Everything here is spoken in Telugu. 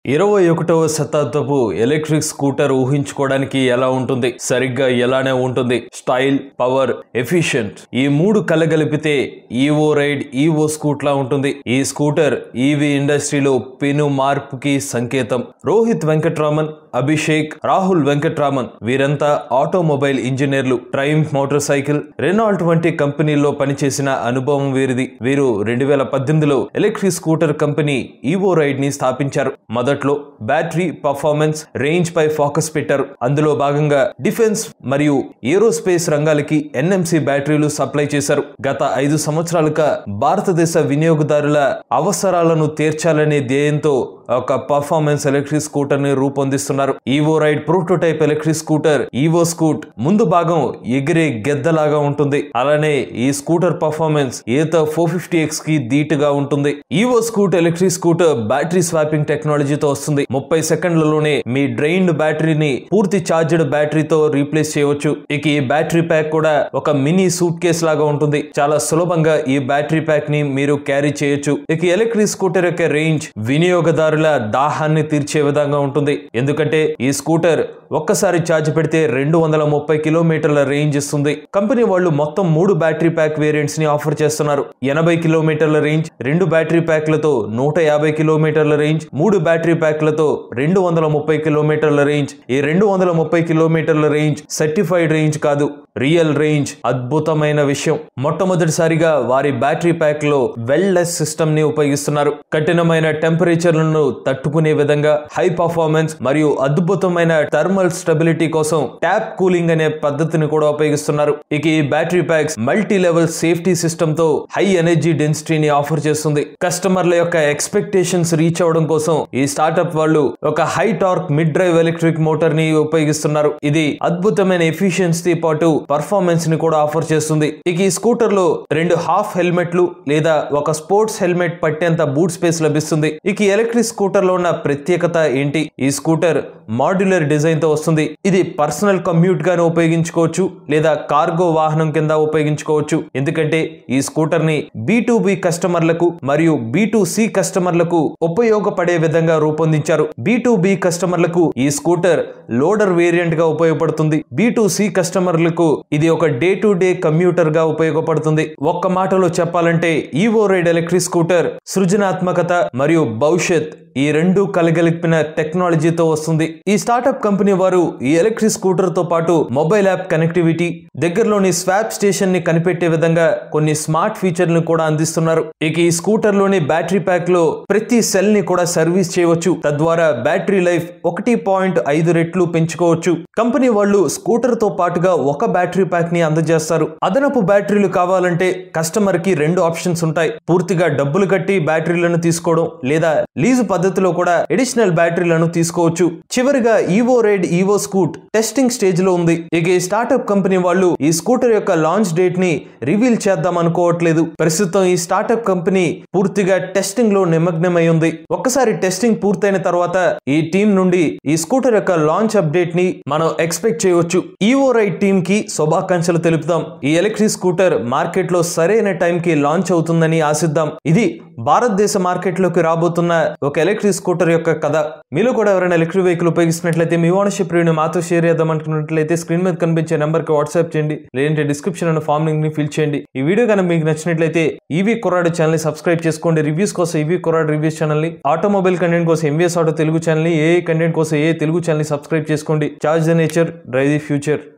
ఇరవై ఒకటవ శతాబ్దపు ఎలక్ట్రిక్ స్కూటర్ ఊహించుకోవడానికి ఎలా ఉంటుంది సరిగ్గా ఎలానే ఉంటుంది స్టైల్ పవర్ ఎఫిషియంట్ ఈ మూడు కలగలిపితే ఈవో రైడ్ ఈవో స్కూట్ లా ఉంటుంది ఈ స్కూటర్ ఈవీ ఇండస్ట్రీలో పెను మార్పుకి సంకేతం రోహిత్ వెంకట్రామన్ అభిషేక్ రాహుల్ వెంకట్రామన్ వీరంతా ఆటోమొబైల్ ఇంజనీర్లు ట్రైంఫ్ మోటార్ సైకిల్ రెనాల్ట్ వంటి కంపెనీల్లో పనిచేసిన అనుభవం వీరిది వీరు రెండు వేల పద్దెనిమిదిలో electric scooter company evo ride ని స్థాపించారు మొదట్లో బ్యాటరీ పర్ఫార్మెన్స్ రేంజ్ పై ఫోకస్ పెట్టారు అందులో భాగంగా డిఫెన్స్ మరియు ఏరోస్పేస్ రంగాలకి ఎన్ఎంసి బ్యాటరీలు సప్లై చేశారు గత ఐదు సంవత్సరాలుగా భారతదేశ వినియోగదారుల అవసరాలను తీర్చాలనే ధ్యేయంతో ఒక పర్ఫార్మెన్స్ ఎలక్ట్రిక్ స్కూటర్ ని రూపొందిస్తున్నారు evo ride prototype electric scooter evo scoot ముందు భాగం ఎగిరే గెద్దలాగా ఉంటుంది అలానే ఈ scooter performance Ather four fifty X కి ధీటుగా ఉంటుంది evo scoot electric scooter battery swapping టెక్నాలజీతో వస్తుంది ముప్పై సెకండ్లలోనే మీ డ్రైన్డ్ బ్యాటరీని పూర్తి ఛార్జ్డ్ బ్యాటరీతో రీప్లేస్ చేయవచ్చు ఇక ఈ బ్యాటరీ ప్యాక్ కూడా ఒక మినీ సూట్ కేస్ లాగా ఉంటుంది చాలా సులభంగా ఈ బ్యాటరీ ప్యాక్ ని మీరు క్యారీ చేయొచ్చు ఇక ఎలక్ట్రిక్ స్కూటర్ యొక్క రేంజ్ వినియోగదారుల దాహాన్ని తీర్చే విధంగా ఉంటుంది ఎందుకంటే ఈ స్కూటర్ ఒక్కసారి ఛార్జ్ పెడితే రెండు వందల ముప్పై కిలోమీటర్ల రేంజ్ ఇస్తుంది కంపెనీ వాళ్ళు మొత్తం మూడు బ్యాటరీ ప్యాక్ వేరియంట్స్ ని ఆఫర్ చేస్తున్నారు ఎనభై కిలోమీటర్ల రేంజ్ రెండు బ్యాటరీ ప్యాక్లతో నూట యాభై కిలోమీటర్ల రేంజ్ మూడు బ్యాటరీ ప్యాక్లతో రెండు వందల ముప్పై కిలోమీటర్ల రేంజ్ ఈ రెండు వందల ముప్పై కిలోమీటర్ల రేంజ్ సర్టిఫైడ్ రేంజ్ కాదు రియల్ రేంజ్ అద్భుతమైన విషయం మొట్టమొదటిసారిగా వారి బ్యాటరీ ప్యాక్ లో వెల్నెస్ సిస్టమ్ ని ఉపయోగిస్తున్నారు కఠినమైన టెంపరేచర్లను తట్టుకునే విధంగా హై పర్ఫార్మెన్స్ మరియు అద్భుతమైన థర్మల్ స్టెబిలిటీ కోసం ట్యాప్ కూలింగ్ అనే పద్ధతిని కూడా ఉపయోగిస్తున్నారు ఇక ఈ battery packs multi level safety system తో హై ఎనర్జీ డెన్సిటీని ఆఫర్ చేస్తుంది కస్టమర్ల యొక్క ఎక్స్పెక్టేషన్స్ రీచ్ అవడం కోసం ఈ స్టార్ట్అప్ వాళ్ళు ఒక high torque mid drive electric motor ని ఉపయోగిస్తున్నారు ఇది అద్భుతమైన ఎఫిషియన్సీ పాటు పర్ఫార్మెన్స్ ని కూడా ఆఫర్ చేస్తుంది ఇక ఈ స్కూటర్ లో రెండు హాఫ్ హెల్మెట్లు లేదా ఒక స్పోర్ట్స్ హెల్మెట్ పట్టేంత బూట్ స్పేస్ లభిస్తుంది ఇక ఈ ఎలక్ట్రిక్ స్కూటర్ లో ఉన్న ప్రత్యేకత ఏంటి ఈ స్కూటర్ మాడ్యులర్ డిజైన్ తో వస్తుంది ఇది పర్సనల్ కమ్యూట్ గాను ఉపయోగించుకోవచ్చు లేదా కార్గో వాహనం కింద ఉపయోగించుకోవచ్చు ఎందుకంటే ఈ స్కూటర్ ని బి బి కస్టమర్లకు మరియు బి సి కస్టమర్లకు ఉపయోగపడే విధంగా రూపొందించారు బి బి కస్టమర్లకు ఈ స్కూటర్ లోడర్ వేరియంట్ గా ఉపయోగపడుతుంది బి సి కస్టమర్లకు ఇది ఒక డే టు డే కమ్యూటర్ గా ఉపయోగపడుతుంది ఒక్క మాటలో చెప్పాలంటే ఈవో రైడ్ ఎలక్ట్రిక్ స్కూటర్ సృజనాత్మకత మరియు భవిష్యత్ ఈ రెండు కలగలిపిన టెక్నాలజీతో వస్తుంది ఈ స్టార్టప్ కంపెనీ వారు ఈ ఎలక్ట్రిక్ స్కూటర్ తో పాటు మొబైల్ యాప్ కనెక్టివిటీ దగ్గరలోని స్వాప్ స్టేషన్ ని కనిపెట్టే విధంగా కొన్ని స్మార్ట్ ఫీచర్లను కూడా అందిస్తున్నారు ఇక ఈ స్కూటర్ లోని బ్యాటరీ ప్యాక్ లో ప్రతి సెల్ ని కూడా సర్వీస్ చేయవచ్చు తద్వారా బ్యాటరీ లైఫ్ ఒకటి పాయింట్ ఐదు రెట్లు పెంచుకోవచ్చు కంపెనీ వాళ్ళు స్కూటర్ తో పాటుగా ఒక బ్యాటరీ ప్యాక్ ని అందజేస్తారు అదనపు బ్యాటరీలు కావాలంటే కస్టమర్ కి రెండు ఆప్షన్స్ ఉంటాయి పూర్తిగా డబ్బులు కట్టి బ్యాటరీలను తీసుకోవడం లేదా లీజు పద్ధతిలో కూడా అడిషనల్ బ్యాటరీలను తీసుకోవచ్చు చివరిగా evo ride evo scoot testing stage లో ఉంది ఇక ఈ స్టార్ట్అప్ కంపెనీ వాళ్ళు ఈ స్కూటర్ యొక్క లాంచ్ డేట్ ని రివీల్ చేద్దాం అనుకోవట్లేదు ప్రస్తుతం ఈ స్టార్ట్అప్ కంపెనీ పూర్తిగా టెస్టింగ్ లో నిమగ్నమై ఉంది ఒక్కసారి టెస్టింగ్ పూర్తయిన తర్వాత ఈ టీం నుండి ఈ స్కూటర్ యొక్క లాంచ్ అప్డేట్ ని మనం ఎక్స్పెక్ట్ చేయవచ్చు ఈవో రైడ్ టీమ్ కి శుభాకాంక్షలు తెలుపుదాం ఈ ఎలక్ట్రిక్ స్కూటర్ మార్కెట్ లో సరైన టైం కి లాంచ్ అవుతుందని ఆశిద్దాం ఇది భారతదేశ మార్కెట్ లోకి రాబోతున్న ఒక ఎలక్ట్రిక్ స్కూటర్ యొక్క కథ మీలో కూడా ఎవరైనా ఎలక్ట్రిక్ వెహికల్ ఉపయోగిస్తున్నట్లయితే మీ ఓనర్షిప్ రివ్యూని మాతో షేర్ చేద్దాం అనుకున్నట్లయితే స్క్రీన్ మీద కనిపించే నెంబర్ కి వాట్సాప్ చేయండి లేదంటే డిస్క్రిప్షన్ అన్న ఫామ్ లింక్ ని ఫిల్ చేయండి ఈ వీడియో కనుక మీకు నచ్చినట్లయితే ఈవీ కొరాడు ఛానల్ ని సబ్స్క్రైబ్ చేసుకోండి రివ్యూస్ కోసం ఈవీ కొరాడు రివ్యూస్ ఛానల్ ని ఆటోమొబైల్ కంటెంట్ కోసం ఎంవిఎస్ ఆటో తెలుగు ఛానల్ ని ఏ కంటెంట్ కోసం ఏ తెలుగు ఛానల్ ని సబ్స్క్రైబ్ చేసుకోండి charge the nature drive the future